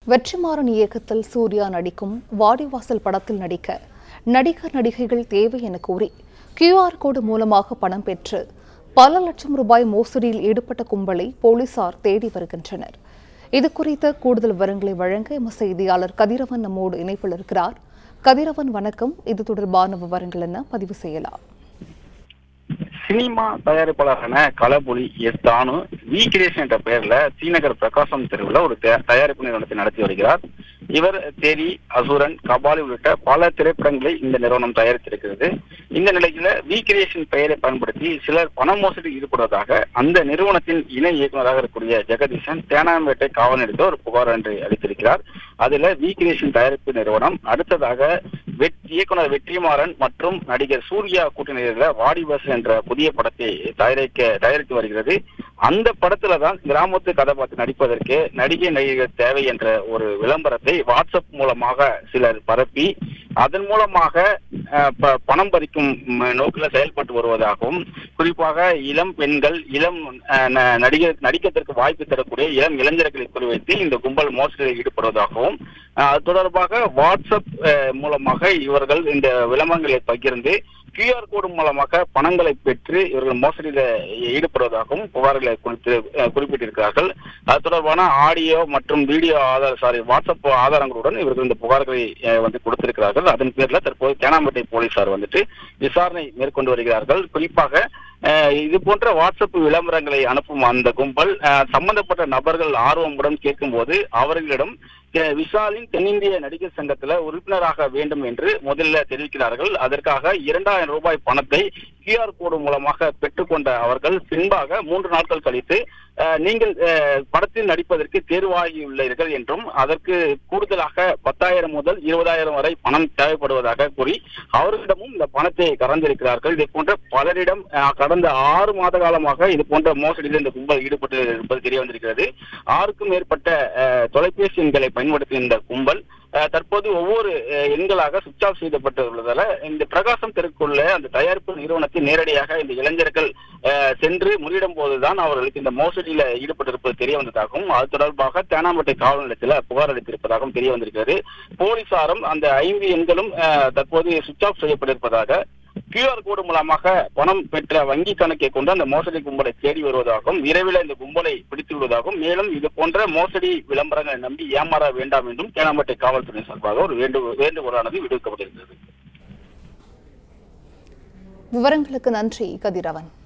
வெற்றிமாறன் இயக்கத்தில் சூர்யா நடிக்கும் வாடிவாசல் படத்தில் நடிக்க நடிகர் நடிகைகள் தேவை என கூறி கியூஆர் கோடு மூலமாக பணம் பெற்று பல லட்சம் ரூபாய் மோசடியில் ஈடுபட்ட கும்பலை போலீசார் தேடி வருகின்றனர் இது குறித்த கூடுதல் விவரங்களை வழங்க எமது செய்தியாளர் கதிரவன் நம்மோடு இணைப்பில் இருக்கிறார் கதிரவன் வணக்கம் இது தொடர்பான விவரங்கள் என்ன பதிவு செய்யலாம் சினிமா தயாரிப்பாளரான Kalaipuli S Thanu V creation என்ற பெயர்ல ஸ்ரீநகர் பிரகாசம் தெருவில் ஒரு தயா- தயாரிப்பு நிறுவனத்தை நடத்தி வருகிறார் இவர் தேரி அசுரன் கபாலி உள்ளிட்ட பல திரைப்படங்களை இந்த நிறுவனம் தயாரித்திருக்கிறது இந்த நிலையில வி கிரியேஷன் பெயரை பயன்படுத்தி சிலர் பண மோசடியில் ஈடுபடுவதாக அந்த நிறுவனத்தின் இணை இயக்குநராக இருக்கக்கூடிய ஜெகதீசன் தேனாம்பேட்டை காவல் நிலையத்தில் ஒரு புகார் ஒன்றை அளித்திருக்கிறார் அதுல வி கிரியேஷன் தயாரிப்பு நிறுவனம் அடுத்ததாக வெட்- இயக்குனர் வெற்றிமாறன் மற்றும் நடிகர் சூர்யா கூட்டணியில் வாடிவாசல் என்ற புதிய படத்தை தயாரிக்க தயாரித்து வருகிறது அந்த படத்துல தான் கிராமத்து கதாபாத்திரம் நடிப்பதற்கு நடிகை நடிகர் தேவை என்ற ஒரு விளம்பரத்தை வாட்ஸ்அப் மூலமாக சிலர் பரப்பி அதன் மூலமாக அஹ், ப- பணம் பறிக்கும் ம், நோக்கில் செயல்பட்டு வருவதாகவும் குறிப்பாக இளம் பெண்கள் இளம் அஹ், ந- நடிகர் நடிக்கத்திற்கு வாய்ப்பு தரக்கூடிய இளம் இளைஞர்களை குறிவைத்து இந்த கும்பல் மோசடியில் ஈடுபடுவதாகவும் அஹ், அது தொடர்பாக வாட்ஸ்அப் அஹ், மூலமாக இவர்கள் இந்த விளம்பரங்களை பகிர்ந்து கியூஆர் கோடு மூலமாக பணங்களை பெற்று இவர்கள் மோசடியில் ஈடுபடுவதாகவும் புகார்களை குறித்து அஹ், குறிப்பிட்டிருக்கிறார்கள் அது தொடர்பான ஆடியோ மற்றும் வீடியோ ஆதார சாரி வாட்ஸ்அப் ஆதாரங்களுடன் இவர்கள் இந்த புகார்களை அஹ், வந்து கொடுத்திருக்கிறார்கள் அதன் பேர்ல தற்போது தேனாம்பேட்டை போலீசார் வந்துட்டு விசாரணை மேற்கொண்டு வருகிறார்கள் குறிப்பாக அஹ், இது போன்ற வாட்ஸ்அப் விளம்பரங்களை அனுப்பும் அந்த கும்பல் அஹ், சம்பந்தப்பட்ட நபர்கள் ஆர்வமுடன் கேட்கும்போது அவர்களிடம் அஹ், விஷாலின் தென்னிந்திய நடிகர் சங்கத்துல உறுப்பினராக வேண்டும் என்று முதல்ல தெரிவிக்கிறார்கள் அதற்காக இரண்டாயிரம் ரூபாய் பணத்தை கியூஆர் கோடு மூலமாக பெற்றுக்கொண்ட அவர்கள் பின்பாக மூன்று நாட்கள் கழித்து அஹ், நீங்கள் அஹ், படத்தில் நடிப்பதற்கு தேர்வாகியுள்ளீர்கள் என்றும் அதற்கு கூடுதலாக பத்தாயிரம் முதல் இருபதாயிரம் வரை பணம் தேவைப்படுவதாக கூறி அவர்களிடமும் இந்த பணத்தை கறந்திருக்கிறார்கள் இது போன்ற பலரிடம் அஹ், கடந்த ஆறு மாத காலமாக இது போன்ற மோசடியில் இந்த கும்பல் ஈடுபட்டு இருப்பது தெரிய வந்திருக்கிறது ஆறுக்கும் மேற்பட்ட அஹ், தொலைபேசி எண்களை பயன்படுத்திய இந்த கும்பல் அஹ், தற்போது ஒவ்வொரு அஹ், எண்களாக சுவிட்ச் ஆஃப் செய்யப்பட்டு உள்ளதால இந்த பிரகாசம் தெருக்குள்ள அந்த தயாரிப்பு நிறுவனத்தில் நேரடியாக இந்த இளைஞர்கள் அஹ், சென்று முறியிடும் போதுதான் அவர்களுக்கு இந்த மோசடியில ஈடுபட்டிருப்பது தெரிய வந்ததாகவும் அது தொடர்பாக தேனாம்பேட்டை காவல் நிலையத்தில் புகார் அளித்திருப்பதாகவும் தெரிய வந்திருக்கிறது போலீசாரும் அந்த ஐந்து எண்களும் அஹ், தற்போது சுவிட்ச் ஆஃப் செய்யப்பட்டிருப்பதாக கியூஆர் கோடு மூலமாக பணம் பெற்ற வங்கி கணக்கை கொண்டு அந்த மோசடி கும்பலை தேடி வருவதாகவும் விரைவில் இந்த கும்பலை பிடித்து விடுவதாகவும் மேலும் இது போன்ற மோசடி விளம்பரங்களை நம்பி ஏமாற வேண்டாம் என்றும் தேனாம்பேட்டை காவல்துறை சார்பாக ஒரு வேண்டு வேண்டுகோளானது விடுவிக்கப்பட்டிருக்கிறது விவரங்களுக்கு நன்றி கதிரவன்